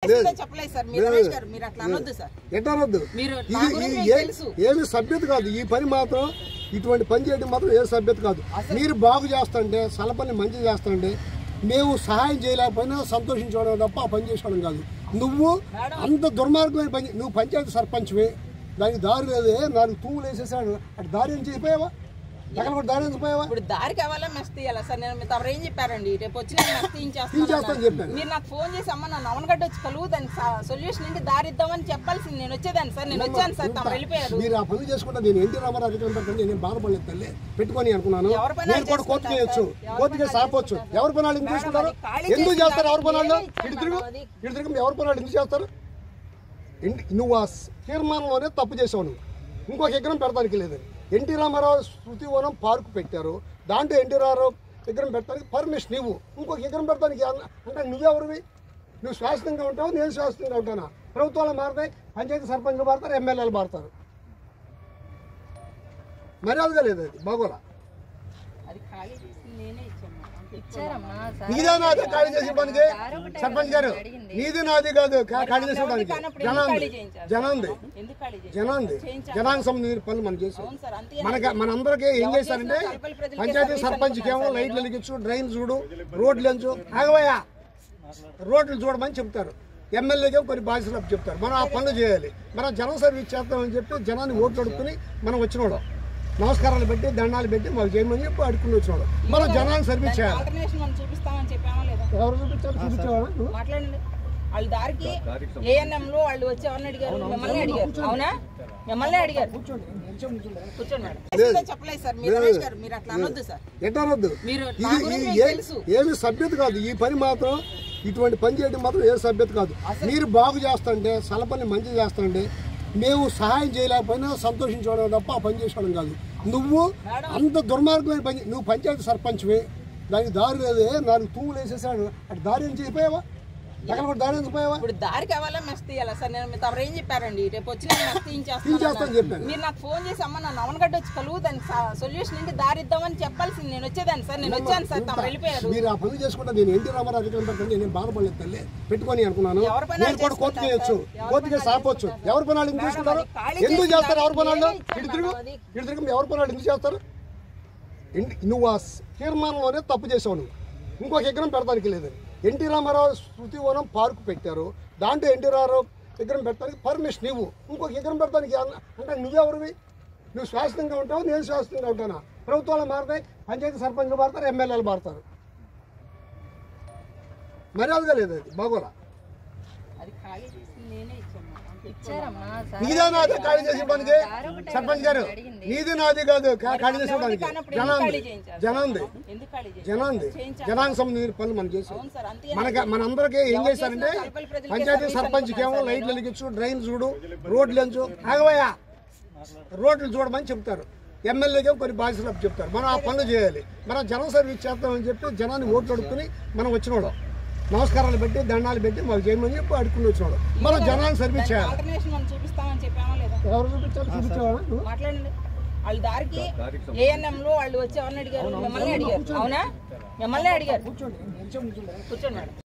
చేసిందో చెప్పలేదు సార్ మీరు రమేష్ గారు మీరు అట్లా అనొద్దు సార్ ఎట్టనొద్దు మీరు ఇది నా గురించి ఇది మీకు ఏ- తెలుసు. ఏమి సభ్యత కాదు ఈ పని మాత్రం ఇటువంటి పని చేయడం మాత్రం ఏ సభ్యత కాదు మీరు బాగు చేస్తుంటే సలపని మంచి చేస్తుంటే మేము సహాయం చేయలేకపోయినా సంతోషించడం తప్ప ఆ పని చేసుకోవడం కాదు నువ్వు అంత దుర్మార్గమైన పని నువ్వు పంచాయతీ సర్పంచ్వి దానికి దారి లేదే నాలుగు తూములు వేసేసాడు అటు దారి ఏం చేయపోయావా ఎక్కడ కూడా దారి ఎంచిపోయావా ఇప్పుడు దారి కావాలా మెస్ తీయాలా సార్ నేను మీ తమరు ఏం చెప్పారండి రేపు వచ్చి నేను మెస్ తీయించేస్తాను తీయించేస్తాను చెప్పాను. మీరు నాకు ఫోన్ చేసి అమ్మ నా నవనగడ్డ వచ్చి కలువు దానికి సొల్యూషన్ ఏంటి దారి ఇద్దామని చెప్పాల్సింది నేను వచ్చేదాన్ని సార్ నేను వచ్చాను సార్ తమరు వెళ్ళిపోయారు మీరు ఆ పని చేసుకుంటే నేను ఎన్టీ రామారావు అధికారం పెట్టండి నేను బాధపడలేదు తల్లి పెట్టుకొని అనుకున్నాను ఎవరి పని నేను కూడా కోర్టు చేసుకుంటారు చేయొచ్చు సార్? ఎవరి కోర్టుకి పని సాపొచ్చు చేసుకుంటారు? ఎవరి పనాలు ఎందుకు మేడం, చేసుకుంటారు అది ఖాళీ ఎందుకు చేసిన చేస్తారు ఎవరి దానికి పనాలు ఏమి ఇటు ఇచ్చారు తిరుగు మేడం అది? ఇటు తిరుగు ఎవరి పనాలు ఎందుకు చేస్తారు ఇంటి- నువ్వు ఆ తీర్మానంలోనే తప్పు చేసావు నువ్వు ఇంకొక ఎకరం పెడతానికి లేదు ఎన్టీ రామారావు శృతివనం పార్కు పెట్టారు దాంట్లో ఎన్టీ రామారావు ఎకరం పెడతానికి పర్మిషన్ ఇవ్వు ఇంకొక ఎకరం పెడతానికి అన్న- అంటే నువ్వెవరివి నువ్వు శాశ్వతంగా ఉంటావు నేను శాశ్వతంగా ఉంటానా ప్రభుత్వాలు మారుతాయి పంచాయతీ సర్పంచ్లు మారుతారు ఎమ్మెల్యేలు మారుతారు మర్యాదగా లేదు అది బాగోలా అది ఖాళీ చేసి నేనే ఇచ్చాను మేడం. ఇచ్చారమ్మా సార్ నీదే నాది ఖాళీ చేసే పనికి సర్పంచ్ గారు నీది నాది కాదు కా- ఖాళీ చేసే పనికి కానప్పుడు ఎందుకు జనాంది ఖాళీ చేయించారు? జనాంది ఎందుకు ఖాళీ చేశారు? జనాంది చేయించాలి. జనానికి సంబంధించిన పనులు మనం చేసాం అవును సార్ అంతే మనకి మనందరికీ ఏం ఎవరు చేశారంటే చేసినా తలపల్లి ప్రజలకే పంచాయతీ సర్వీస్ సర్పంచ్కి ఏమో అనుకున్నాను లైట్లు వెలిగించు డ్రైన్ చూడు రోడ్లు ఎంచు ఆగవయ్యా రోడ్లు చూడమని చెప్తారు ఎమ్మెల్యేగా కొన్ని బాధ్యతలు అప్పు చెప్తారు మనం ఆ పనులు చేయాలి మనం జనం సర్వీస్ చేస్తామని చెప్పి జనాన్ని ఓట్లు అడుక్కుని మనం వచ్చినోడు నమస్కారాలు పెట్టి దండాలు పెట్టి మాకు చేయమని చెప్పి అడుక్కుని వచ్చినోడు మనం జనాన్ని సర్వీస్ చేయాలి ఆల్టర్నేషన్ మనం చూపిస్తామని చెప్పామా లేదా ఎవరు చూపించారు చూపించావా నువ్వు? మాట్లాడండి వాళ్ళ దారికి ఏఎన్ఎం లో వాళ్ళు వచ్చి ఎవరిని అడిగారు మిమ్మల్ని అడిగారు అవునా మిమ్మల్ని అడిగారు కూర్చోండి నిల్చోండి, కూర్చోండి. కూర్చోండి మేడం చేసిందో చెప్పలేదు సార్ మీరు రమేష్ గారు మీరు అట్లా అనొద్దు సార్ ఎట్టనొద్దు మీరు ఇది నా గురించి ఇది మీకు ఏ- తెలుసు. ఏమి సభ్యత కాదు ఈ పని మాత్రం ఇటువంటి పని చేయడం మాత్రం ఏ సభ్యత కాదు మీరు బాగు చేస్తుంటే సలపని మంచి చేస్తుంటే మేము సహాయం చేయలేకపోయినా సంతోషించడం తప్ప ఆ పని చేసుకోవడం కాదు నువ్వు అంత దుర్మార్గమైన పని నువ్వు పంచాయతీ సర్పంచ్వి దానికి దారి లేదే నాలుగు తూములు వేసేసాడు అటు దారి ఏం చేయపోయావా ఎక్కడ కూడా దారి ఎంచిపోయావా ఇప్పుడు దారి కావాలా మెస్ తీయాలా సార్ నేను మీ తమరు ఏం చెప్పారండి రేపు వచ్చి నేను మెస్ తీయించేస్తాను తీయించేస్తాను చెప్పాను. మీరు నాకు ఫోన్ చేసి అమ్మ నా నవనగడ్డ వచ్చి కలువు దానికి సొల్యూషన్ ఏంటి దారి ఇద్దామని చెప్పాల్సింది నేను వచ్చేదాన్ని సార్ నేను వచ్చాను సార్ తమరు వెళ్ళిపోయారు మీరు ఆ పని చేసుకుంటే నేను ఎన్టీ రామారావు అధికారం పెట్టండి నేను బాధపడలేదు తల్లి పెట్టుకొని అనుకున్నాను ఎవరి పని నేను కూడా కోర్టు చేసుకుంటారు చేయొచ్చు సార్? ఎవరి కోర్టుకి పని సాపొచ్చు చేసుకుంటారు? ఎవరి పనాలు ఎందుకు మేడం, చేసుకుంటారు అది ఖాళీ ఎందుకు చేసిన చేస్తారు ఎవరి దానికి పనాలు ఏమి ఇచ్చారు ఇటు తిరుగు మేడం అది? ఇటు తిరుగు ఎవరి పనాలు ఎందుకు చేస్తారు ఇంటి- నువ్వు ఆ తీర్మానంలోనే తప్పు చేసావు నువ్వు ఇంకొక ఎకరం పెడతానికి లేదు ఎన్టీ రామారావు శృతివనం పార్కు పెట్టారు దాంట్లో ఎన్టీ రామారావు ఎకరం పెడతానికి పర్మిషన్ ఇవ్వు ఇంకొక ఎకరం పెడతానికి అన్న- అంటే నువ్వెవరివి నువ్వు శాశ్వతంగా ఉంటావు నేను శాశ్వతంగా ఉంటానా ప్రభుత్వాలు మారుతాయి పంచాయతీ సర్పంచ్లు మారుతారు ఎమ్మెల్యేలు మారుతారు మర్యాదగా లేదు అది బాగోలా అది ఖాళీ చేసి నేనే ఇచ్చాను మేడం. ఇచ్చారమ్మా సార్ నీదే నాది ఖాళీ చేసే పనికి సర్పంచ్ గారు నీది నాది కాదు కా- ఖాళీ చేసే పనికి కానప్పుడు ఎందుకు జనాంది ఖాళీ చేయించారు? జనాంది ఎందుకు ఖాళీ చేశారు? జనాంది చేయించాలి. జనానికి సంబంధించిన పనులు మనం చేసాం అవును సార్ అంతే మనకి మనందరికీ ఏం ఎవరు చేశారంటే చేసినా తలపల్లి ప్రజలకే పంచాయతీ సర్వీస్ సర్పంచ్కి ఏమో అనుకున్నాను లైట్లు వెలిగించు డ్రైన్ చూడు రోడ్లు ఎంచు ఆగవయ్యా రోడ్లు చూడమని చెప్తారు ఎమ్మెల్యేగా కొన్ని బాధ్యతలు అప్పు చెప్తారు మనం ఆ పనులు చేయాలి మనం జనం సర్వీస్ చేస్తామని చెప్పి జనాన్ని ఓట్లు అడుక్కుని మనం వచ్చినోడు నమస్కారాలు పెట్టి దండాలు పెట్టి మాకు చేయమని చెప్పి అడుక్కుని వచ్చినోడు మనం జనాన్ని సర్వీస్ చేయాలి ఆల్టర్నేషన్ మనం చూపిస్తామని చెప్పామా లేదా ఎవరు చూపించారు చూపించావా నువ్వు? మాట్లాడండి వాళ్ళ దారికి ఏఎన్ఎం లో వాళ్ళు వచ్చి ఎవరిని అడిగారు మిమ్మల్ని అడిగారు అవునా మిమ్మల్ని అడిగారు కూర్చోండి నిల్చోండి, కూర్చోండి. కూర్చోండి మేడం